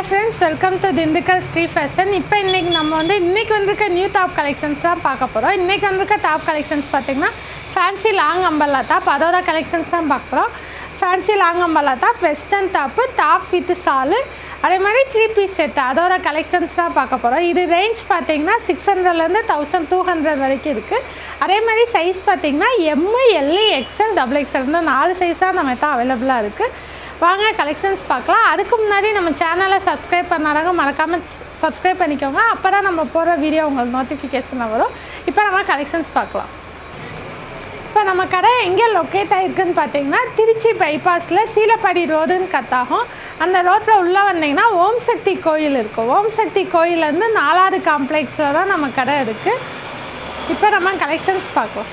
friends welcome to Dindigul Sri Fashion இப்போ இன்றைக்கி நம்ம வந்து இன்றைக்கி வந்திருக்க நியூ டாப் கலெக்ஷன்ஸ் தான் பார்க்க போகிறோம் இன்றைக்கி வந்திருக்க டாப் கலெக்ஷன்ஸ் பார்த்திங்கன்னா ஃபேன்சி லாங் அம்பல்லா டாப் அதோட கலெக்ஷன்ஸ் தான் பார்க்க போகிறோம் fancy long umbrella top western top top with shawl அதே மாதிரி த்ரீ பீஸ் செட் அதோட கலெக்ஷன்ஸ் தான் பார்க்க போகிறோம் இது ரேஞ்ச் பார்த்தீங்கன்னா சிக்ஸ் ஹண்ட்ரட்லேருந்து தௌசண்ட் டூ ஹண்ட்ரட் வரைக்கும் இருக்குது அதே மாதிரி சைஸ் பார்த்தீங்கன்னா M L XL double XL இந்த நாலு சைஸ் தான் நம்ம தான் அவைலபிளாக இருக்குது வாங்க கலெக்ஷன்ஸ் பார்க்கலாம் அதுக்கு முன்னாடி நம்ம சேனலை சப்ஸ்கிரைப் பண்ணாதவங்க மறக்காமல் சப்ஸ்கிரைப் பண்ணிக்கோங்க அப்போ தான் நம்ம போடுற வீடியோ உங்களுக்கு நோட்டிஃபிகேஷனில் வரும் இப்போ நம்ம கலெக்ஷன்ஸ் பார்க்கலாம் இப்போ நம்ம கடை எங்கே லொக்கேட் ஆகிருக்குன்னு பார்த்தீங்கன்னா திருச்சி பைபாஸில் சீலப்படி ரோடுன்னு கத்தாகும் அந்த ரோட்டில் உள்ளே வந்தீங்கன்னா ஓம் சக்தி கோயில் இருக்கும் ஓம் சக்தி கோயிலேருந்து நாலாவது காம்ப்ளெக்ஸில் தான் நம்ம கடை இருக்குது இப்போ நம்ம கலெக்ஷன்ஸ் பார்க்கலாம்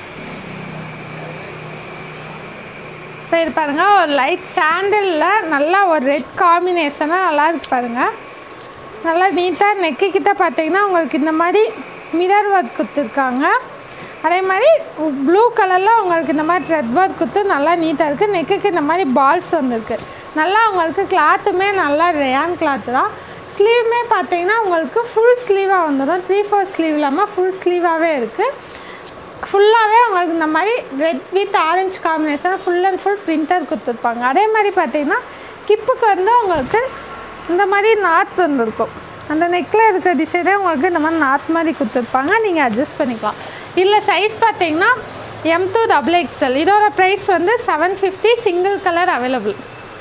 இப்போ இது பாருங்கள் ஒரு லைட் சாண்டிலில் நல்லா ஒரு ரெட் காம்பினேஷனாக நல்லா இருக்கு பாருங்கள் நல்லா நீட்டாக நெக்கு கிட்ட பார்த்தீங்கன்னா உங்களுக்கு இந்த மாதிரி மிரர் ஒர்க் கொடுத்துருக்காங்க அதே மாதிரி ப்ளூ கலரில் உங்களுக்கு இந்த மாதிரி த்ரெட் ஒர்க் கொடுத்து நல்லா நீட்டாக இருக்குது நெக்குக்கு இந்த மாதிரி பால்ஸ் வந்துருக்கு நல்லா உங்களுக்கு கிளாத்துமே நல்லா ரேயான் கிளாத்து தான் ஸ்லீவுமே பார்த்தீங்கன்னா உங்களுக்கு ஃபுல் ஸ்லீவாக வந்துடும் த்ரீ ஃபோர் ஸ்லீவ் இல்லாமல் ஃபுல் ஸ்லீவாகவே இருக்குது ஃபுல்லாகவே உங்களுக்கு இந்த மாதிரி red with orange combination full and full printer கொடுத்துருப்பாங்க அதே மாதிரி பார்த்தீங்கன்னா கிப்புக்கு வந்து உங்களுக்கு இந்த மாதிரி நாட் வந்துருக்கும் அந்த நெக்கில் இருக்கிற டிசைனே உங்களுக்கு இந்த மாதிரி நாட் மாதிரி கொடுத்துருப்பாங்க நீங்கள் அட்ஜஸ்ட் பண்ணிக்கலாம் இல்லை சைஸ் பார்த்தீங்கன்னா எம் டூ டபுள் எக்ஸ்எல் இதோட ப்ரைஸ் வந்து seven fifty single colour available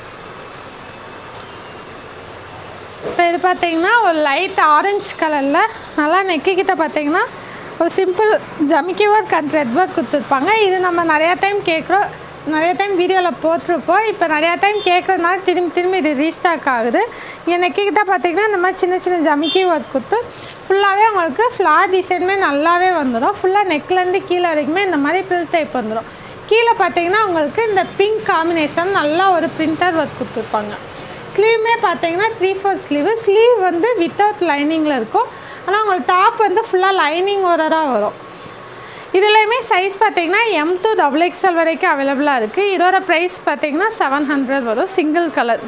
இப்போ இது பார்த்தீங்கன்னா ஒரு லைட் ஆரஞ்சு கலரில் நல்லா நெக்கிக்கிட்ட பார்த்தீங்கன்னா ஒரு சிம்பிள் ஜமிக்கி ஒர்க் அண்ட் த்ரெட் ஒர்க் கொடுத்துருப்பாங்க இது நம்ம நிறையா டைம் கேட்குறோம் நிறைய டைம் வீடியோவில் போட்டிருக்கோம் இப்போ நிறையா டைம் கேட்குறதுனால திரும்பி திரும்பி இது ரீஸ்டாக் ஆகுது இங்கே நெக்கிக்கிட்ட பார்த்தீங்கன்னா இந்த மாதிரி சின்ன சின்ன ஜமிக்கி ஒர்க் கொடுத்து ஃபுல்லாகவே உங்களுக்கு ஃப்ளார் டிசைனுமே நல்லாவே வந்துடும் ஃபுல்லாக நெக்லேருந்து கீழே வரைக்குமே இந்த மாதிரி பில் டைப் வந்துடும் கீழே பார்த்தீங்கன்னா உங்களுக்கு இந்த பிங்க் காம்பினேஷன் நல்லா ஒரு பிரிண்டர் ஒர்க் கொடுத்துருப்பாங்க ஸ்லீவுமே பார்த்தீங்கன்னா த்ரீ ஃபோர் ஸ்லீவு ஸ்லீவ் வந்து வித்தவுட் லைனிங்கில் இருக்கும் ஆனால் உங்களுக்கு டாப் வந்து ஃபுல்லாக லைனிங்கோட தான் வரும் இதுலேயுமே சைஸ் பார்த்தீங்கன்னா எம் டூ டபுள் எக்ஸ்எல் வரைக்கும் அவைலபிளாக இருக்குது இதோட ப்ரைஸ் பார்த்தீங்கன்னா செவன் ஹண்ட்ரட் வரும் சிங்கிள் கலர்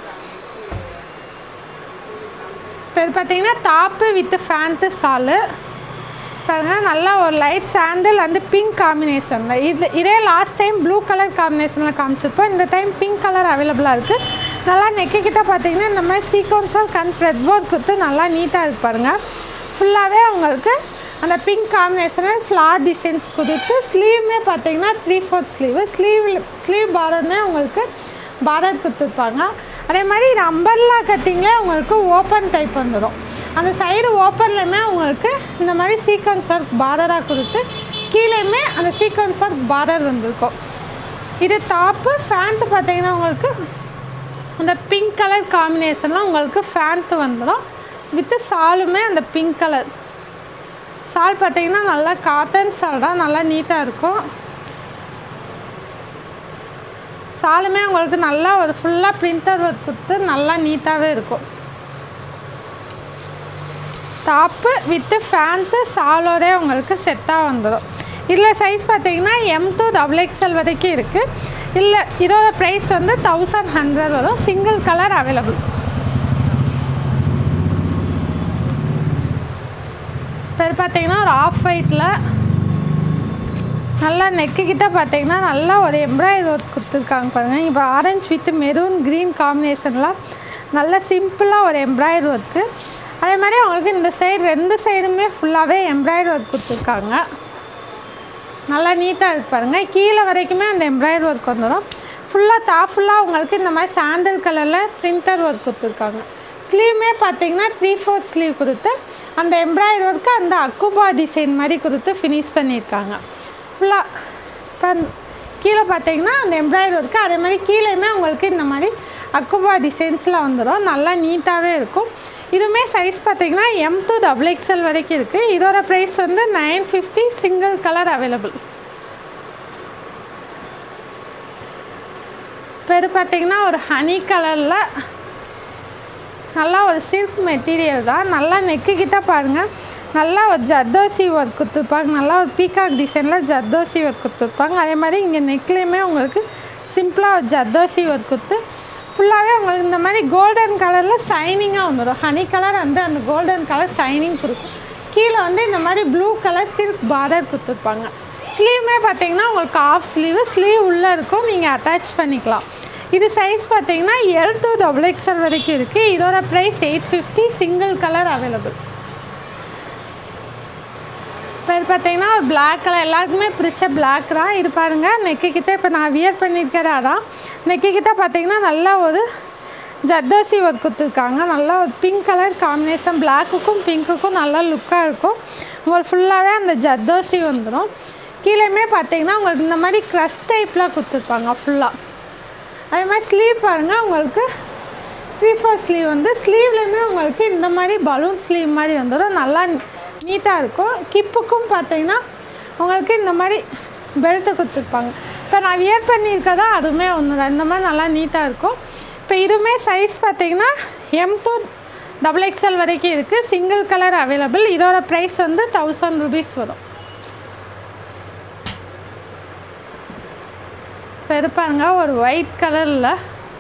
இப்போ இது பார்த்தீங்கன்னா டாப்பு வித் ஃபேண்ட்டு சாலு பாருங்க நல்லா ஒரு லைட் சாண்டில் வந்து பிங்க் காம்பினேஷனில் இது இதே லாஸ்ட் டைம் ப்ளூ கலர் காம்பினேஷனில் காமிச்சிருப்போம் இந்த டைம் பிங்க் கலர் அவைலபிளாக இருக்குது நல்லா நெக்கு கிட்ட பார்த்தீங்கன்னா இந்த மாதிரி சீக்வன்ஸாக கண் த்ரெட் ஒர்க் கொடுத்து நல்லா நீட்டாக இருக்கு பாருங்கள் ஃபுல்லாகவே உங்களுக்கு அந்த பிங்க் காம்பினேஷனில் ஃப்ளார் டிசைன்ஸ் கொடுத்து ஸ்லீவுமே பார்த்தீங்கன்னா three fourth sleeve sleeve sleeve பார்டர்மே உங்களுக்கு பார்டர் கொடுத்துருப்பாங்க அதே மாதிரி இது அம்பர்லா கட்டிங்லே உங்களுக்கு ஓப்பன் டைப் வந்துடும் அந்த சைடு ஓப்பன்லையுமே உங்களுக்கு இந்த மாதிரி சீக்வன்ஸ் ஒர்க் பார்டராக கொடுத்து கீழேயுமே அந்த சீக்வன்ஸ் ஒர்க் பார்டர் வந்திருக்கும் இது டாப்பு ஃபேண்ட்டு பார்த்தீங்கன்னா உங்களுக்கு அந்த பிங்க் கலர் காம்பினேஷனில் உங்களுக்கு ஃபேண்ட்டு வந்துடும் வித்து சாலுமே அந்த பிங்க் கலர் சால் பார்த்தீங்கன்னா நல்லா காட்டன் சால் தான் நல்லா நீட்டாக இருக்கும் சாலுமே உங்களுக்கு நல்லா ஒரு ஃபுல்லாக பிரிண்டர் ஒர்க் கொடுத்து நல்லா நீட்டாகவே இருக்கும் டாப்பு வித்து ஃபேண்ட்டு சாலோடே உங்களுக்கு செட்டாக வந்துடும் இதில் சைஸ் பார்த்தீங்கன்னா எம் டூ டபுள் எக்ஸ்எல் வரைக்கும் இருக்குது இல்லை இதோட ப்ரைஸ் வந்து தௌசண்ட் ஹண்ட்ரட் வரும் சிங்கிள் கலர் அவைலபிள் இப்போ பார்த்தீங்கன்னா ஒரு ஆஃப் ஒயிட்டில் நல்லா நெக்கு கிட்ட பார்த்தீங்கன்னா நல்லா ஒரு எம்ப்ராய்டரி ஒர்க் கொடுத்துருக்காங்க பாருங்கள் இப்போ ஆரஞ்சு வித் மெரூன் க்ரீன் காம்பினேஷனில் நல்லா சிம்பிளாக ஒரு எம்ப்ராய்டரி ஒர்க்கு அதே மாதிரி அவங்களுக்கு இந்த சைடு ரெண்டு சைடுமே ஃபுல்லாகவே எம்ப்ராய்டரி ஒர்க் கொடுத்துருக்காங்க நல்லா நீட்டாக இருக்கு பாருங்கள் கீழே வரைக்குமே அந்த எம்ப்ராய்டரி ஒர்க் வந்துடும் ஃபுல்லாக டாப் ஃபுல்லாக உங்களுக்கு இந்த மாதிரி சாண்டல் கலரில் பிரிண்டர் ஒர்க் கொடுத்துருக்காங்க ஸ்லீவுமே பார்த்தீங்கன்னா த்ரீ ஃபோர்த் ஸ்லீவ் கொடுத்து அந்த எம்ப்ராய்டரி ஒர்க்கு அந்த அக்குபா டிசைன் மாதிரி கொடுத்து ஃபினிஷ் பண்ணியிருக்காங்க ஃபுல்லாக இப்போ கீழே பார்த்தீங்கன்னா அந்த எம்ப்ராய்டரி ஒர்க்கு அதே மாதிரி கீழேயுமே உங்களுக்கு இந்த மாதிரி அக்குபா டிசைன்ஸில் வந்துடும் நல்லா நீட்டாகவே இருக்கும் இதுவுமே சைஸ் பார்த்தீங்கன்னா எம் டூ டபுள் எக்ஸ்எல் வரைக்கும் இருக்குது இதோட ப்ரைஸ் வந்து nine fifty single colour available இப்போ இது பார்த்தீங்கன்னா ஒரு ஹனி கலரில் நல்லா ஒரு சில்க் மெட்டீரியல் தான் நல்லா நெக்கு கிட்ட பாருங்கள் நல்லா ஒரு ஜர்தோசி ஒர்க் கொடுத்துருப்பாங்க நல்லா ஒரு பீகாக் டிசைனில் ஜர்தோசி ஒர்க் கொடுத்துருப்பாங்க அதே மாதிரி இங்கே நெக்லேயுமே உங்களுக்கு சிம்பிளாக ஒரு ஜர்தோசி ஒர்க் கொடுத்து ஃபுல்லாகவே உங்களுக்கு இந்த மாதிரி கோல்டன் கலரில் ஷைனிங்காக வந்துடும் ஹனி கலர் வந்து அந்த கோல்டன் கலர் ஷைனிங் கொடுக்கும் கீழே வந்து இந்த மாதிரி ப்ளூ கலர் சில்க் பார்டர் கொடுத்துருப்பாங்க ஸ்லீவுமே பார்த்தீங்கன்னா உங்களுக்கு ஆஃப் ஸ்லீவு ஸ்லீவ் உள்ளே இருக்கும் நீங்கள் அட்டாச் பண்ணிக்கலாம் இது சைஸ் பார்த்தீங்கன்னா எல் டூ டபுள் எக்ஸ்எல் வரைக்கும் இருக்குது இதோட price eight fifty single colour available இப்போ இது பார்த்தீங்கன்னா ஒரு பிளாக் கலர் எல்லாருக்குமே பிடிச்ச பிளாக் தான் இது பாருங்கள் நெக்கு கிட்ட இப்போ நான் வியர் பண்ணியிருக்கிறேன் அதான் நெக்கு கிட்ட பார்த்தீங்கன்னா நல்லா ஒரு ஜர்தோசி ஒர்க் கொடுத்துருக்காங்க நல்லா ஒரு பிங்க் கலர் காம்பினேஷன் பிளாக்குக்கும் பிங்க்குக்கும் நல்லா லுக்காக இருக்கும் உங்களுக்கு ஃபுல்லாகவே அந்த ஜர்தோசி வந்துடும் கீழேயுமே பார்த்தீங்கன்னா உங்களுக்கு இந்த மாதிரி க்ரஷ் டைப்பில் கொடுத்துருப்பாங்க ஃபுல்லாக அதே மாதிரி ஸ்லீவ் பாருங்கள் உங்களுக்கு த்ரீ ஃபோர் ஸ்லீவ் வந்து ஸ்லீவ்லேயுமே உங்களுக்கு இந்த மாதிரி பலூன் ஸ்லீவ் மாதிரி வந்துடும் நல்லா நீட்டாக இருக்கும் கிப்புக்கும் பார்த்தீங்கன்னா உங்களுக்கு இந்த மாதிரி பெல்ட்டு கொடுத்துருப்பாங்க இப்போ நான் வியர் பண்ணியிருக்கதா அதுவுமே ஒன்று தான் இந்த மாதிரி நல்லா நீட்டாக இருக்கும் இப்போ இதுவுமே சைஸ் பார்த்தீங்கன்னா எம் டூ டபுள் எக்ஸ்எல் வரைக்கும் இருக்குது சிங்கிள் கலர் அவைலபிள் இதோட ப்ரைஸ் வந்து தௌசண்ட் ருபீஸ் வரும் இப்போ இருப்பாங்க ஒரு ஒயிட் கலரில்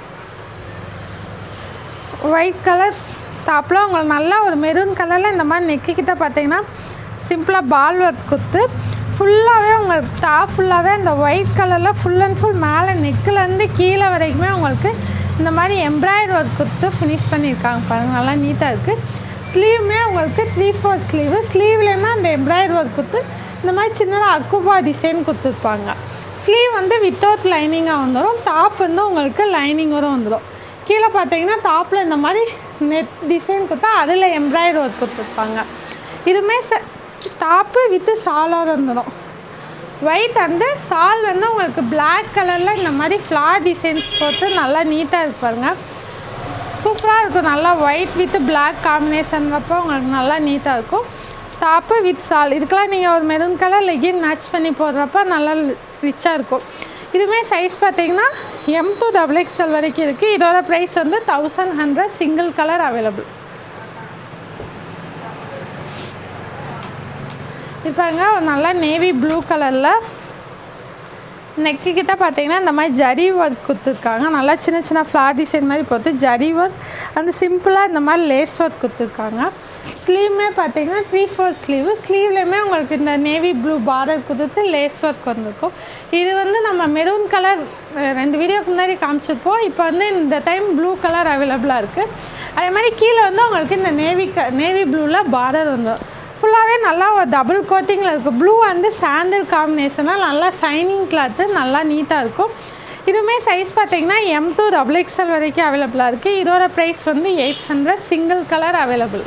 ஒயிட் கலர் டாப்பில் உங்களுக்கு நல்லா ஒரு மெரூன் கலரில் இந்த மாதிரி நெக்கு கிட்ட பார்த்தீங்கன்னா சிம்பிளாக பால் ஒர்க் கொடுத்து ஃபுல்லாகவே உங்களுக்கு டாப் ஃபுல்லாகவே இந்த ஒயிட் கலரில் ஃபுல் அண்ட் ஃபுல் மேலே நெக்கிலேருந்து கீழே வரைக்குமே உங்களுக்கு இந்த மாதிரி எம்ப்ராய்டரி ஒர்க் கொடுத்து ஃபினிஷ் பண்ணியிருக்காங்க பாருங்கள் நல்லா நீட்டாக இருக்குது ஸ்லீவுமே உங்களுக்கு த்ரீ ஃபோர் ஸ்லீவு ஸ்லீவ்லேயுமே அந்த எம்ப்ராய்டரி ஒர்க் கொடுத்து இந்த மாதிரி சின்னதாக அக்குபா டிசைன் கொடுத்துருப்பாங்க ஸ்லீவ் வந்து வித்தவுட் லைனிங்காக வந்துடும் டாப் வந்து உங்களுக்கு லைனிங்கோட வந்துடும் கீழே பார்த்தீங்கன்னா டாப்பில் இந்த மாதிரி நெட் டிசைன் கொடுத்தா அதில் எம்ப்ராய்டரி ஒர்க் கொடுத்துருப்பாங்க இதுவுமே ச டாப்பு வித்து சாலோட வந்துடும் ஒயிட் வந்து சால் வந்து உங்களுக்கு பிளாக் கலரில் இந்த மாதிரி ஃப்ளார் டிசைன்ஸ் போட்டு நல்லா நீட்டாக இருப்பாருங்க சூப்பராக இருக்கும் நல்லா ஒயிட் வித் பிளாக் காம்பினேஷன்றப்போ உங்களுக்கு நல்லா நீட்டாக இருக்கும் டாப்பு வித் சால் இதுக்கெல்லாம் நீங்கள் ஒரு மெரூன் கலர் லெகின் மேட்ச் பண்ணி போடுறப்ப நல்லா ரிச்சாக இருக்கும் இதுவுமே சைஸ் பார்த்தீங்கன்னா எம் டூ டபுள் எக்ஸ்எல் வரைக்கும் இருக்குது இதோட ப்ரைஸ் வந்து thousand hundred single colour available இருப்பாங்க ஒரு நல்லா நேவி ப்ளூ கலரில் நெக்கு கிட்ட பார்த்தீங்கன்னா இந்த மாதிரி ஜரி ஒர்க் கொடுத்துருக்காங்க நல்லா சின்ன சின்ன ஃப்ளார் டிசைன் மாதிரி போட்டு ஜரி ஒர்க் அந்த சிம்பிளாக இந்த மாதிரி லேஸ் ஒர்க் கொடுத்துருக்காங்க ஸ்லீவ்மே பார்த்தீங்கன்னா த்ரீ ஃபோர் ஸ்லீவு ஸ்லீவ்லேயுமே உங்களுக்கு இந்த நேவி ப்ளூ பார்டர் கொடுத்து லேஸ் ஒர்க் வந்திருக்கும் இது வந்து நம்ம மெரூன் கலர் ரெண்டு வீடியோக்கு முன்னாடி காமிச்சிருப்போம் இப்போ வந்து இந்த டைம் ப்ளூ கலர் அவைலபிளாக இருக்குது அதே மாதிரி கீழே வந்து உங்களுக்கு இந்த நேவி க நேவி ப்ளூவில் பார்டர் வந்துடும் ஃபுல்லாகவே நல்லா ஒரு டபுள் கோட்டிங்கில் இருக்குது ப்ளூ வந்து சாண்டில் காம்பினேஷனாக நல்லா ஷைனிங் கிளாத்து நல்லா நீட்டாக இருக்கும் இதுவுமே சைஸ் பார்த்தீங்கன்னா எம் டூ டபுள் எக்ஸ்எல் வரைக்கும் அவைலபிளாக இருக்குது இதோட ப்ரைஸ் வந்து eight hundred single colour available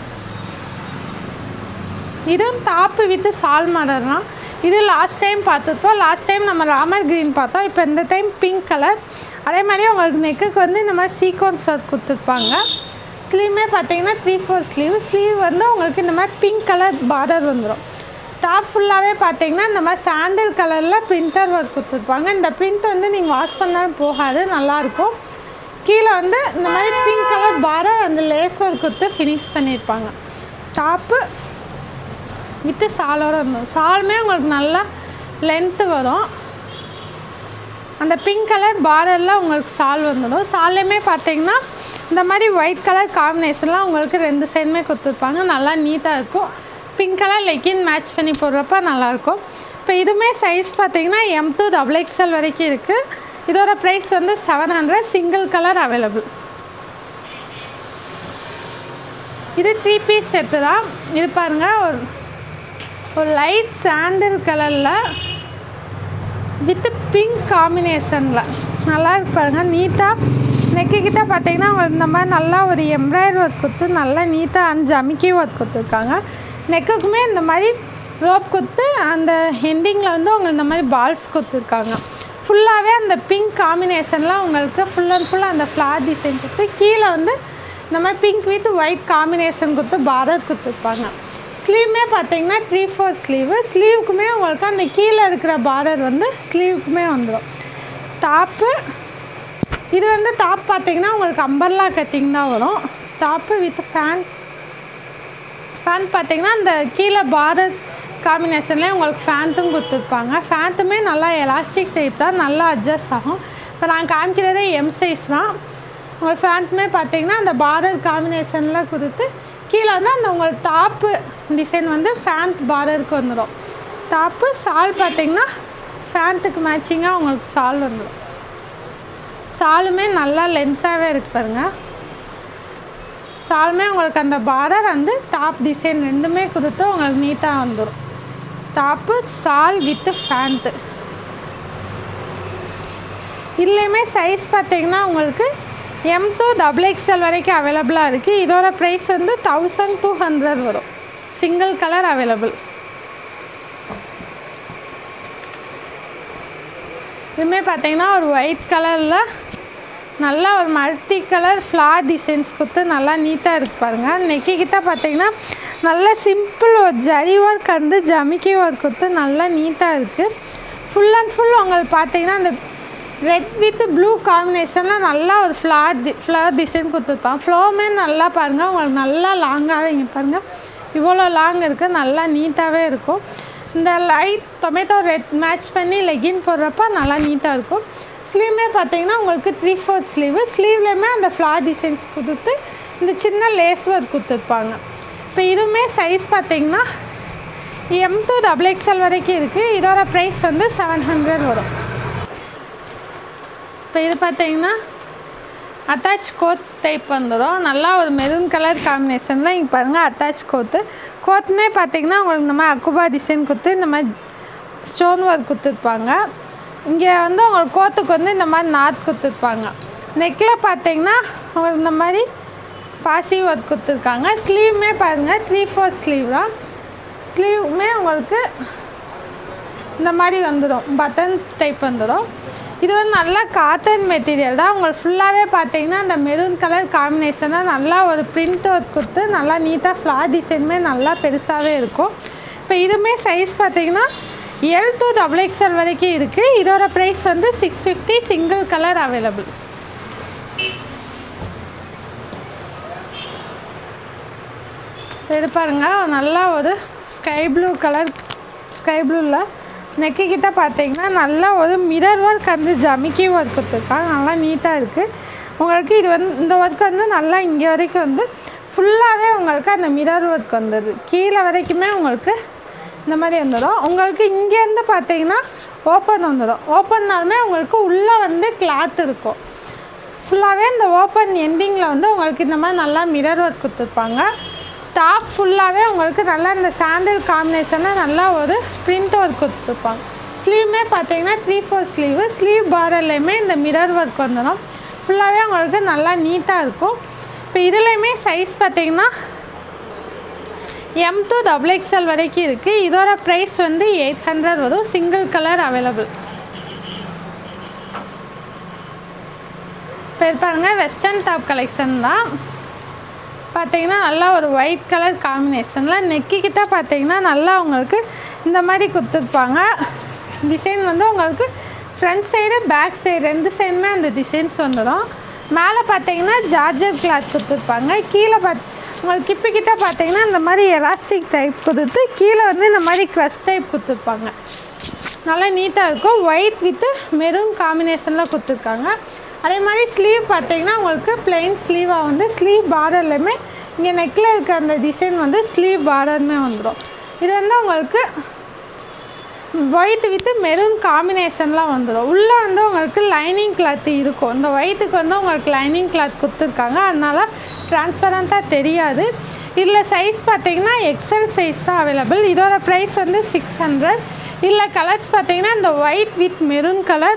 இதுவும் டாப்பு வித்து சால் மாடல் தான் இது லாஸ்ட் டைம் பார்த்துருப்போம் லாஸ்ட் டைம் நம்ம ராமர் க்ரீன் பார்த்தோம் இப்போ இந்த டைம் பிங்க் கலர் அதே மாதிரி உங்களுக்கு நெக்குக்கு வந்து இந்த மாதிரி சீக்வன்ஸ் ஒர்க் கொடுத்துருப்பாங்க ஸ்லீவுமே பார்த்தீங்கன்னா த்ரீ ஃபோர் ஸ்லீவ் ஸ்லீவ் வந்து உங்களுக்கு இந்த மாதிரி பிங்க் கலர் பார்டர் வந்துடும் டாப் ஃபுல்லாகவே பார்த்தீங்கன்னா இந்த மாதிரி சாண்டில் கலரில் பிரிண்டர் ஒர்க் கொடுத்துருப்பாங்க இந்த பிரிண்ட் வந்து நீங்கள் வாஷ் பண்ணாலும் போகாது நல்லாயிருக்கும் கீழே வந்து இந்த மாதிரி பிங்க் கலர் பார்டர் அந்த லேஸ் ஒர்க் கொடுத்து ஃபினிஷ் பண்ணியிருப்பாங்க டாப்பு வித்து சாலோட வந்துடும் சாலுமே உங்களுக்கு நல்லா லென்த்து வரும் அந்த பிங்க் கலர் பார்டரில் உங்களுக்கு சால் வந்துடும் சால்லையுமே பார்த்தீங்கன்னா இந்த மாதிரி ஒயிட் கலர் காம்பினேஷன்லாம் உங்களுக்கு ரெண்டு சைடுமே கொடுத்துருப்பாங்க நல்லா நீட்டாக இருக்கும் பிங்க் கலர் லெக்கின் மேட்ச் பண்ணி போடுறப்ப நல்லாயிருக்கும் இப்போ இதுவுமே சைஸ் பார்த்தீங்கன்னா எம் டூ டபுள் எக்ஸ்எல் வரைக்கும் இருக்குது இதோட ப்ரைஸ் வந்து seven hundred single colour available இது த்ரீ பீஸ் செட்டு தான் இது பாருங்கள் ஒரு ஒரு லைட் சாண்டில் கலரில் வித் பிங்க் காம்பினேஷனில் நல்லா இருக்கு பாருங்கள் நீட்டாக நெக்கு கிட்ட பார்த்தீங்கன்னா இந்த மாதிரி நல்லா ஒரு எம்ப்ராய்டரி ஒர்க் கொடுத்து நல்லா நீட்டாக அஞ்சு அமுக்கி ஒர்க் கொடுத்துருக்காங்க நெக்குக்குமே இந்த மாதிரி ரோப் கொடுத்து அந்த ஹெண்டிங்கில் வந்து உங்களுக்கு இந்த மாதிரி பால்ஸ் கொடுத்துருக்காங்க ஃபுல்லாகவே அந்த பிங்க் காம்பினேஷன்லாம் உங்களுக்கு ஃபுல் அண்ட் ஃபுல் அந்த ஃப்ளார் டிசைன் கொடுத்து கீழே வந்து இந்த மாதிரி பிங்க் வித் ஒயிட் காம்பினேஷன் கொடுத்து பார்டர் கொடுத்துருப்பாங்க ஸ்லீவுமே பார்த்தீங்கன்னா த்ரீ ஃபோர் ஸ்லீவு ஸ்லீவுக்குமே உங்களுக்கு அந்த கீழே இருக்கிற பார்டர் வந்து ஸ்லீவுக்குமே வந்துடும் டாப்பு இது வந்து டாப் பார்த்தீங்கன்னா உங்களுக்கு அம்பர்லா கட்டிங் தான் வரும் டாப்பு வித் ஃபேன் ஃபேன் பார்த்தீங்கன்னா அந்த கீழே பார்டர் காம்பினேஷன்லேயே உங்களுக்கு ஃபேண்ட்டும் கொடுத்துருப்பாங்க ஃபேண்ட்டுமே நல்லா எலாஸ்டிக் டைப் தான் நல்லா அட்ஜஸ்ட் ஆகும் இப்போ நான் காமிக்கிறதே எம் சைஸ் தான் உங்கள் ஃபேண்ட்டுமே பார்த்தீங்கன்னா அந்த பார்டர் காம்பினேஷனில் கொடுத்து கீழே வந்து அந்த உங்களுக்கு டாப்பு டிசைன் வந்து ஃபேண்ட் பார்டருக்கு வந்துடும் டாப்பு சால் பார்த்தீங்கன்னா ஃபேண்ட்டுக்கு மேட்சிங்காக உங்களுக்கு சால் வந்துடும் சாலுமே நல்லா லென்த்தாகவே இருக்கு பாருங்க சாலுமே உங்களுக்கு அந்த பார்டர் வந்து டாப் டிசைன் ரெண்டுமே கொடுத்து உங்களுக்கு நீட்டாக வந்துடும் டாப்பு சால் வித்து ஃபேண்ட்டு இதுலேயுமே சைஸ் பார்த்தீங்கன்னா உங்களுக்கு எம் டூ டபுள் எக்ஸ்எல் வரைக்கும் அவைலபிளாக இருக்குது இதோட ப்ரைஸ் வந்து தௌசண்ட் டூ ஹண்ட்ரட் வரும் சிங்கிள் கலர் அவைலபிள் இதுவுமே பார்த்தீங்கன்னா ஒரு ஒயிட் கலரில் நல்லா ஒரு மல்டி கலர் ஃப்ளார் டிசைன்ஸ் கொடுத்து நல்லா நீட்டாக இருக்கு பாருங்கள் நெக்கி கிட்ட பார்த்தீங்கன்னா நல்ல சிம்பிள் ஒரு ஜரி ஒர்க் வந்து ஜமிக்கி ஒர்க் கொடுத்து நல்லா நீட்டாக இருக்குது ஃபுல் அண்ட் ஃபுல் உங்களுக்கு பார்த்தீங்கன்னா அந்த ரெட் வித் ப்ளூ காம்பினேஷனில் நல்லா ஒரு ஃப்ளார் டி ஃப்ளவர் டிசைன் கொடுத்துருப்பாங்க ஃப்ளோவுமே நல்லா பாருங்கள் உங்களுக்கு நல்லா லாங்காகவே இங்கே பாருங்கள் இவ்வளோ லாங் இருக்குது நல்லா நீட்டாகவே இருக்கும் இந்த லைட் டொமேட்டோ ரெட் மேட்ச் பண்ணி லெகின் போடுறப்ப நல்லா நீட்டாக இருக்கும் ஸ்லீவுமே பார்த்தீங்கன்னா உங்களுக்கு த்ரீ ஃபோர்த் ஸ்லீவு ஸ்லீவ்லேயுமே அந்த ஃப்ளார் டிசைன்ஸ் கொடுத்து இந்த சின்ன லேஸ் ஒர்க் கொடுத்துருப்பாங்க இப்போ இதுவுமே சைஸ் பார்த்தீங்கன்னா எம் டூ டபுள் எக்ஸ்எல் வரைக்கும் இருக்குது இதோட ப்ரைஸ் வந்து செவன் ஹண்ட்ரட் வரும் இப்போ இது பார்த்தீங்கன்னா அட்டாச் கோத் டைப் வந்துடும் நல்லா ஒரு மெரூன் கலர் காம்பினேஷனில் இங்கே பாருங்கள் அட்டாச் கோத்து கோத்துமே பார்த்தீங்கன்னா உங்களுக்கு இந்த மாதிரி அக்குபா டிசைன் கொடுத்து இந்த மாதிரி ஸ்டோன் ஒர்க் கொடுத்துருப்பாங்க இங்கே வந்து உங்களுக்கு கோத்துக்கு வந்து இந்த மாதிரி நாட் கொடுத்துருப்பாங்க நெக்கில் பார்த்தீங்கன்னா உங்களுக்கு இந்த மாதிரி பாசி ஒர்க் கொடுத்துருக்காங்க ஸ்லீவுமே பாருங்கள் த்ரீ ஃபோர் ஸ்லீவ் தான் ஸ்லீவுமே உங்களுக்கு இந்த மாதிரி வந்துடும் பட்டன் டைப் வந்துடும் இது வந்து நல்லா காட்டன் மெட்டீரியல் தான் உங்களுக்கு ஃபுல்லாகவே பார்த்தீங்கன்னா அந்த மெரூன் கலர் காம்பினேஷனாக நல்லா ஒரு பிரிண்ட் ஒர்க் கொடுத்து நல்லா நீட்டாக ஃப்ளார் டிசைனுமே நல்லா பெருசாகவே இருக்கும் இப்போ இதுவுமே சைஸ் பார்த்தீங்கன்னா எல் டு டபுள் எக்ஸ்எல் வரைக்கும் இருக்குது இதோட ப்ரைஸ் வந்து six fifty single colour available இது பாருங்கள் நல்லா ஒரு ஸ்கை ப்ளூ கலர் ஸ்கை ப்ளூவில் நெக்கு கிட்ட பார்த்தீங்கன்னா நல்லா ஒரு மிரர் ஒர்க் வந்து ஜமிக்கி ஒர்க் கொடுத்துருக்காங்க நல்லா நீட்டாக இருக்குது உங்களுக்கு இது வந்து இந்த ஒர்க் வந்து நல்லா இங்கே வரைக்கும் வந்து ஃபுல்லாகவே உங்களுக்கு அந்த மிரர் ஒர்க் வந்துடுது கீழே வரைக்குமே உங்களுக்கு இந்த மாதிரி வந்துடும் உங்களுக்கு இங்கேருந்து பார்த்தீங்கன்னா ஓப்பன் வந்துடும் ஓப்பன்னாலுமே உங்களுக்கு உள்ளே வந்து கிளாத் இருக்கும் ஃபுல்லாகவே இந்த ஓப்பன் எண்டிங்கில் வந்து உங்களுக்கு இந்த மாதிரி நல்லா மிரர் ஒர்க் கொடுத்துருப்பாங்க டாப் ஃபுல்லாகவே உங்களுக்கு நல்லா இந்த சாண்டில் காம்பினேஷனில் நல்லா ஒரு பிரிண்ட் ஒர்க் கொடுத்துருப்பாங்க ஸ்லீவுமே பார்த்தீங்கன்னா த்ரீ ஃபோர் ஸ்லீவு ஸ்லீவ் பார்டர்லேயுமே இந்த மிரர் ஒர்க் வந்துடும் ஃபுல்லாகவே உங்களுக்கு நல்லா நீட்டாக இருக்கும் இப்போ இதுலேயுமே சைஸ் பார்த்தீங்கன்னா எம் டூ டபுள் எக்ஸ்எல் வரைக்கும் இருக்குது இதோட ப்ரைஸ் வந்து எயிட் ஹண்ட்ரட் வரும் சிங்கிள் கலர் அவைலபிள் இப்போ இது பாருங்கள் வெஸ்டர்ன் டாப் கலெக்ஷன் தான் பார்த்தீங்கன்னா நல்லா ஒரு ஒயிட் கலர் காம்பினேஷனில் நெக்கி கிட்ட பார்த்தீங்கன்னா நல்லா உங்களுக்கு இந்த மாதிரி கொடுத்துருப்பாங்க டிசைன் வந்து உங்களுக்கு ஃப்ரண்ட் சைடு பேக் சைடு ரெண்டு சைடுமே அந்த டிசைன்ஸ் வந்துடும் மேலே பார்த்தீங்கன்னா ஜார்ஜர் கிளாத் கொடுத்துருப்பாங்க கீழே பார்த்து உங்களுக்கு கிப்பு கிட்ட பார்த்தீங்கன்னா இந்த மாதிரி எலாஸ்டிக் டைப் கொடுத்து கீழே வந்து இந்த மாதிரி க்ரஷ் டைப் கொடுத்துருப்பாங்க நல்லா நீட்டாக இருக்கும் ஒயிட் வித்து மெரூன் காம்பினேஷனில் கொடுத்துருக்காங்க அதே மாதிரி ஸ்லீவ் பார்த்தீங்கன்னா உங்களுக்கு பிளெயின் ஸ்லீவாக வந்து ஸ்லீவ் பார்டர்லையுமே இங்கே நெக்கில் இருக்க அந்த டிசைன் வந்து ஸ்லீவ் பார்டருமே வந்துடும் இது வந்து உங்களுக்கு ஒயிட் வித்து மெரூன் காம்பினேஷன்லாம் வந்துடும் உள்ளே வந்து உங்களுக்கு லைனிங் கிளாத் இருக்கும் இந்த ஒயிட்டுக்கு வந்து உங்களுக்கு லைனிங் கிளாத் கொடுத்துருக்காங்க அதனால் டிரான்ஸ்பரண்ட்டாக தெரியாது இதில் சைஸ் பார்த்தீங்கன்னா எக்ஸல் சைஸ் தான் அவைலபிள் இதோட ப்ரைஸ் வந்து சிக்ஸ் ஹண்ட்ரட் இல்லை கலர்ஸ் பார்த்தீங்கன்னா இந்த ஒயிட் வித் மெரூன் கலர்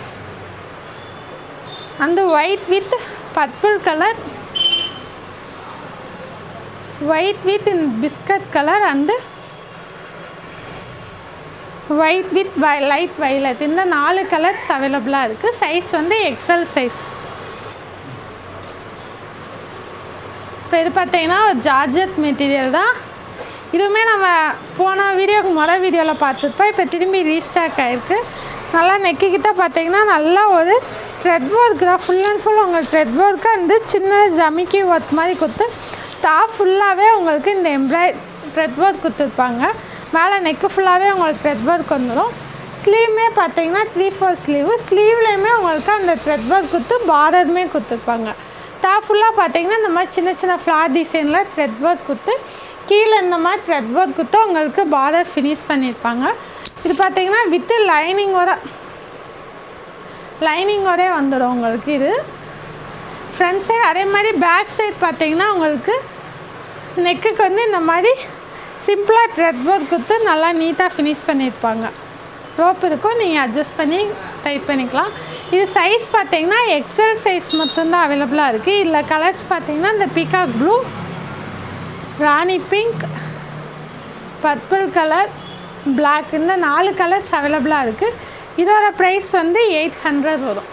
அந்த white with purple colour white with in biscuit colour and white with வை லைட் வைலட் இந்த நாலு கலர்ஸ் அவைலபிளாக இருக்குது சைஸ் வந்து எக்ஸல் சைஸ் இப்போ இது பார்த்தீங்கன்னா ஒரு ஜார்ஜட் மெட்டீரியல் தான் இதுவுமே நம்ம போன வீடியோக்கு முறை வீடியோவில் பார்த்துருப்போம் இப்போ திரும்பி ரீஸ்டாக் ஆகிருக்கு நல்லா நெக்கிக்கிட்ட பார்த்தீங்கன்னா நல்லா ஒரு த்ரெட் ஒர்க் தான் ஃபுல் அண்ட் ஃபுல் உங்களுக்கு த்ரெட் ஒர்க்கு வந்து சின்ன ஜமிக்கி ஒர்க் மாதிரி கொடுத்து டாப் ஃபுல்லாகவே உங்களுக்கு இந்த எம்ப்ராய் த்ரெட் ஒர்க் கொடுத்துருப்பாங்க மேலே நெக்கு ஃபுல்லாகவே உங்களுக்கு த்ரெட் ஒர்க் வந்துடும் ஸ்லீவுமே பார்த்தீங்கன்னா த்ரீ ஃபோர் ஸ்லீவு ஸ்லீவ்லேயுமே உங்களுக்கு அந்த த்ரெட் ஒர்க் குத்து பார்டருமே கொடுத்துருப்பாங்க டாப் ஃபுல்லாக பார்த்தீங்கன்னா இந்த மாதிரி சின்ன சின்ன ஃப்ளார் டிசைனில் த்ரெட் ஒர்க் குத்து கீழே இந்த மாதிரி த்ரெட் ஒர்க் குத்து உங்களுக்கு பார்டர் ஃபினிஷ் பண்ணியிருப்பாங்க இது பார்த்தீங்கன்னா வித்து லைனிங்கோட லைனிங்கோடே வந்துடும் உங்களுக்கு இது ஃப்ரண்ட் சைடு அதே மாதிரி பேக் சைடு பார்த்தீங்கன்னா உங்களுக்கு நெக்குக்கு வந்து இந்த மாதிரி சிம்பிளாக த்ரெட் ஒர்க் கொடுத்து நல்லா நீட்டாக ஃபினிஷ் பண்ணியிருப்பாங்க ரோப் இருக்கும் நீங்கள் அட்ஜஸ்ட் பண்ணி டைட் பண்ணிக்கலாம் இது சைஸ் பார்த்தீங்கன்னா எக்ஸல் சைஸ் மட்டும்தான் அவைலபிளாக இருக்குது இதில் கலர்ஸ் பார்த்தீங்கன்னா இந்த peacock blue rani pink purple colour black இந்த நாலு கலர்ஸ் அவைலபிளாக இருக்குது இதோட ப்ரைஸ் வந்து எயிட் ஹண்ட்ரட் வரும்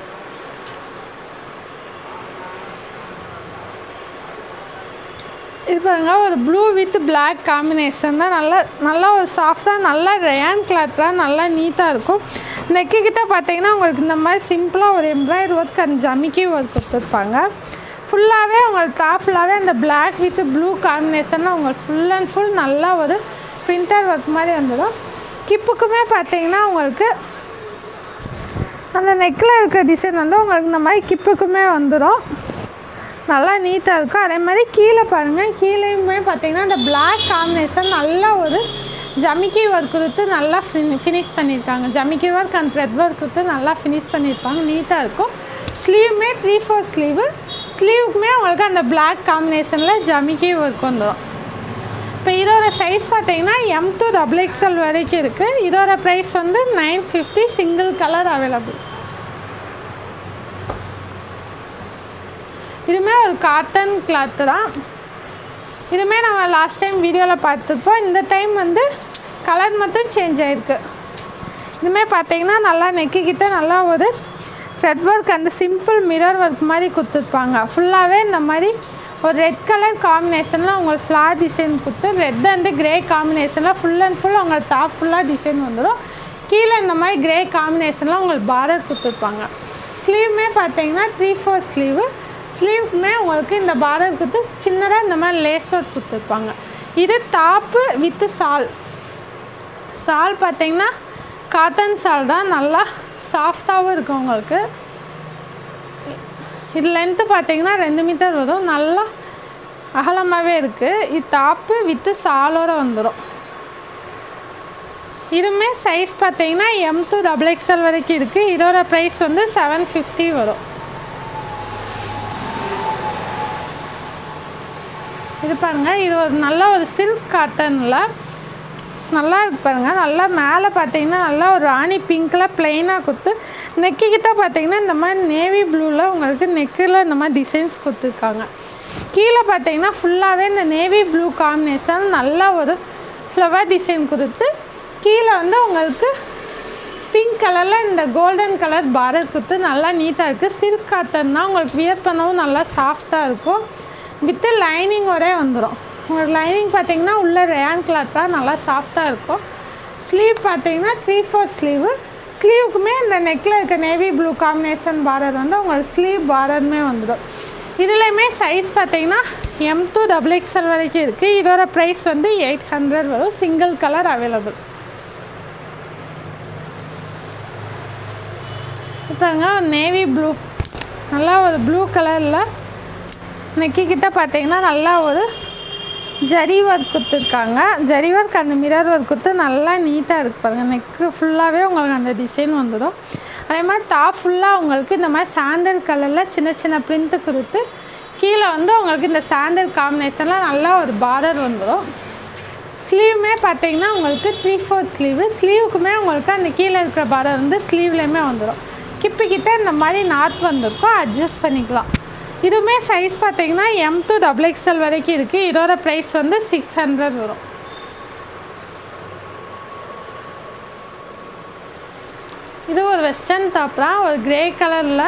இது பாருங்க ஒரு ப்ளூ வித் பிளாக் காம்பினேஷன் தான் நல்லா நல்லா ஒரு சாஃப்டாக நல்லா ரேன் கிளாத்லாம் நல்லா நீட்டாக இருக்கும் நெக்கு கிட்ட பார்த்தீங்கன்னா உங்களுக்கு இந்த மாதிரி சிம்பிளாக ஒரு எம்ப்ராய்டரி ஒர்க் அந்த ஜமிக்கி ஒர்க் கொடுத்துருப்பாங்க ஃபுல்லாகவே உங்களுக்கு டாப் ஃபுல்லாகவே அந்த பிளாக் வித் ப்ளூ காம்பினேஷனில் உங்களுக்கு ஃபுல் அண்ட் ஃபுல் நல்லா ஒரு பிரிண்டர் ஒர்க் மாதிரி வந்துடும் கிப்புக்குமே பார்த்தீங்கன்னா உங்களுக்கு அந்த நெக்கில் இருக்க டிசைன் வந்து உங்களுக்கு இந்த மாதிரி கிப்புக்குமே வந்துடும் நல்லா நீட்டாக இருக்கும் அதே மாதிரி கீழே பாருங்கள் கீழேயுமே பார்த்தீங்கன்னா இந்த பிளாக் காம்பினேஷன் நல்லா ஒரு ஜமிக்கி ஒர்க் கொடுத்து நல்லா ஃபினி ஃபினிஷ் பண்ணியிருக்காங்க ஜமிக்கி ஒர்க் அண்ட் த்ரெட் ஒர்க் கொடுத்து நல்லா ஃபினிஷ் பண்ணியிருப்பாங்க நீட்டாக இருக்கும் ஸ்லீவுமே த்ரீ ஃபோர் ஸ்லீவு ஸ்லீவுக்குமே உங்களுக்கு அந்த பிளாக் காம்பினேஷனில் ஜமிக்கி ஒர்க் வந்துடும் இப்போ இதோட சைஸ் பார்த்தீங்கன்னா எம் டூ டபுள் எக்ஸ்எல் வரைக்கும் இருக்குது இதோட ப்ரைஸ் வந்து nine fifty single colour available இதுவுமே ஒரு காட்டன் கிளாத்து தான் இதுவுமே நம்ம லாஸ்ட் டைம் வீடியோவில் பார்த்துருப்போம் இந்த டைம் வந்து கலர் மட்டும் சேஞ்ச் ஆகிருக்கு இதுவுமே பார்த்தீங்கன்னா நல்லா நெக்கிக்கிட்ட நல்லா ஒரு த்ரெட் ஒர்க் அந்த சிம்பிள் மிரர் ஒர்க் மாதிரி கொடுத்துருப்பாங்க ஃபுல்லாகவே இந்த மாதிரி ஒரு ரெட் கலர் காம்பினேஷனில் உங்களுக்கு ஃப்ளார் டிசைன் கொடுத்து ரெட் அண்டு கிரே காம்பினேஷனில் ஃபுல் அண்ட் ஃபுல் உங்களுக்கு டாப் ஃபுல்லாக டிசைன் வந்துடும் கீழே இந்த மாதிரி கிரே காம்பினேஷனில் உங்களுக்கு பார்டர் கொடுத்துருப்பாங்க ஸ்லீவுமே பார்த்தீங்கன்னா த்ரீ ஃபோர் ஸ்லீவு ஸ்லீவுக்குமே உங்களுக்கு இந்த பார்டர் கொடுத்து சின்னதாக இந்த மாதிரி லேஸ் ஒர்க் கொடுத்துருப்பாங்க இது டாப்பு வித்து சால் சால் பார்த்தீங்கன்னா காட்டன் சால் தான் நல்லா சாஃப்டாகவும் இருக்கும் உங்களுக்கு இது லென்த்து பார்த்தீங்கன்னா ரெண்டு மீட்டர் வரும் நல்லா அகலமாகவே இருக்குது இது டாப்பு வித்து சாலோட வந்துடும் இதுவுமே சைஸ் பார்த்தீங்கன்னா எம் டூ டபுள் எக்ஸ்எல் வரைக்கும் இருக்குது இதோட ப்ரைஸ் வந்து செவன் ஃபிஃப்டி வரும் இது பாருங்கள் இது ஒரு நல்ல ஒரு சில்க் காட்டனில் நல்லா இருக்கு பாருங்கள் நல்லா மேலே பார்த்தீங்கன்னா நல்லா ஒரு ராணி பிங்க்கில் ப்ளெயினாக கொடுத்து நெக்கிக்கிட்ட பார்த்தீங்கன்னா இந்த மாதிரி நேவி ப்ளூவில் உங்களுக்கு நெக்கில் இந்த மாதிரி டிசைன்ஸ் கொடுத்துருக்காங்க கீழே பார்த்தீங்கன்னா ஃபுல்லாகவே இந்த நேவி ப்ளூ காம்பினேஷன் நல்லா ஒரு ஃப்ளவர் டிசைன் கொடுத்து கீழே வந்து உங்களுக்கு பிங்க் கலரில் இந்த கோல்டன் கலர் பார்டர் கொடுத்து நல்லா நீட்டாக இருக்குது சில்க் காட்டன் தான் உங்களுக்கு வியர் பண்ணவும் நல்லா சாஃப்டாக இருக்கும் வித்து லைனிங்கோடே வந்துடும் உங்களுக்கு லைனிங் பார்த்தீங்கன்னா உள்ள ரேன் கிளாத் தான் நல்லா சாஃப்டாக இருக்கும் ஸ்லீவ் பார்த்தீங்கன்னா த்ரீ ஃபோர் ஸ்லீவு ஸ்லீவுக்குமே இந்த நெக்கில் இருக்க நேவி ப்ளூ காம்பினேஷன் பார்டர் வந்து உங்களுக்கு ஸ்லீவ் பார்டருமே வந்துடும் இதுலேயுமே சைஸ் பார்த்தீங்கன்னா எம் டூ டபுள் எக்ஸ்எல் வரைக்கும் இருக்குது இதோட ப்ரைஸ் வந்து எயிட் ஹண்ட்ரட் வரும் சிங்கிள் கலர் அவைலபிள் இப்போங்க நேவி ப்ளூ நல்லா ஒரு ப்ளூ கலரில் நெக்கிக்கிட்ட பார்த்தீங்கன்னா நல்லா ஒரு ஜரி ஒர்க் கொடுத்துருக்காங்க ஜரி ஒர்க் அந்த மிரர் ஒர்க் கொடுத்து நல்லா நீட்டாக இருக்கு பாருங்கள் நெக்கு ஃபுல்லாகவே உங்களுக்கு அந்த டிசைன் வந்துடும் அதே மாதிரி டாப் ஃபுல்லாக உங்களுக்கு இந்த மாதிரி சாண்டல் கலரில் சின்ன சின்ன பிரிண்ட்டு கொடுத்து கீழே வந்து உங்களுக்கு இந்த சாண்டல் காம்பினேஷனில் நல்லா ஒரு பார்டர் வந்துடும் ஸ்லீவுமே பார்த்தீங்கன்னா உங்களுக்கு த்ரீ ஃபோர்த் ஸ்லீவு ஸ்லீவுக்குமே உங்களுக்கு அந்த கீழே இருக்கிற பார்டர் வந்து ஸ்லீவ்லேயுமே வந்துடும் கிப்பிக்கிட்ட இந்த மாதிரி நாட் வந்திருக்கும் அட்ஜஸ்ட் பண்ணிக்கலாம் இதுவுமே சைஸ் பார்த்தீங்கன்னா எம் டூ டபுள் எக்ஸ்எல் வரைக்கும் இருக்குது இதோட ப்ரைஸ் வந்து சிக்ஸ் ஹண்ட்ரட் வரும் இது ஒரு வெஸ்டர்ன் டாப் தான் ஒரு கிரே கலரில்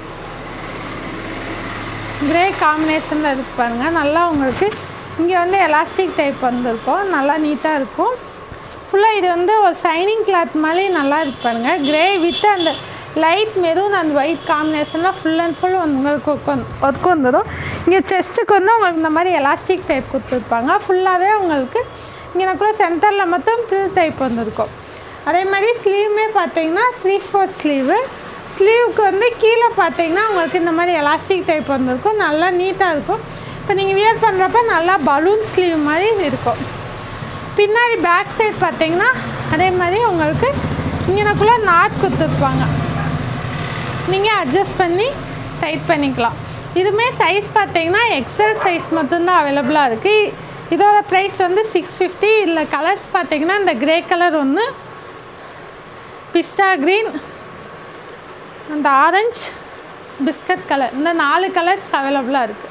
கிரே காம்பினேஷனில் இருக்கு பாருங்கள் நல்லா உங்களுக்கு இங்கே வந்து எலாஸ்டிக் டைப் வந்திருக்கும் நல்லா நீட்டாக இருக்கும் ஃபுல்லாக இது வந்து ஒரு சைனிங் கிளாத் மாதிரி நல்லா இருக்கு பாருங்கள் கிரே வித் அந்த லைட் மெரூன் அண்ட் ஒயிட் காம்பினேஷனில் ஃபுல் அண்ட் ஃபுல் உங்களுக்கு ஒர்க் வந்துடும் இங்கே செஸ்ட்டுக்கு வந்து உங்களுக்கு இந்த மாதிரி எலாஸ்டிக் டைப் கொடுத்துருப்பாங்க ஃபுல்லாகவே உங்களுக்கு இங்கே கூட சென்டரில் மட்டும் ப்ரில் டைப் வந்திருக்கும் அதே மாதிரி ஸ்லீவுமே பார்த்தீங்கன்னா த்ரீ ஃபோர்த் ஸ்லீவு ஸ்லீவுக்கு வந்து கீழே பார்த்தீங்கன்னா உங்களுக்கு இந்த மாதிரி எலாஸ்டிக் டைப் வந்திருக்கும் நல்லா நீட்டாக இருக்கும் இப்போ நீங்கள் வியர் பண்ணுறப்ப நல்லா பலூன் ஸ்லீவ் மாதிரி இருக்கும் பின்னாடி பேக் சைடு பார்த்தீங்கன்னா அதே மாதிரி உங்களுக்கு இங்கனக்குள்ளே நாட் கொடுத்துருப்பாங்க நீங்கள் அட்ஜஸ்ட் பண்ணி டைட் பண்ணிக்கலாம் இதுவுமே சைஸ் பார்த்தீங்கன்னா எக்ஸல் சைஸ் மட்டும்தான் அவைலபிளாக இருக்குது இதோட ப்ரைஸ் வந்து சிக்ஸ் ஃபிஃப்டி இதில் கலர்ஸ் பார்த்தீங்கன்னா இந்த கிரே கலர் ஒன்று பிஸ்டா க்ரீன் அந்த ஆரஞ்சு பிஸ்கட் கலர் இந்த நாலு கலர்ஸ் அவைலபிளாக இருக்குது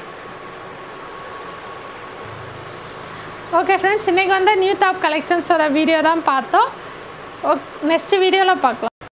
ஓகே ஃப்ரெண்ட்ஸ் இன்றைக்கி வந்து நியூ டாப் கலெக்ஷன்ஸோட வீடியோ தான் பார்த்தோம் ஓக் நெக்ஸ்ட் வீடியோவில் பார்க்கலாம்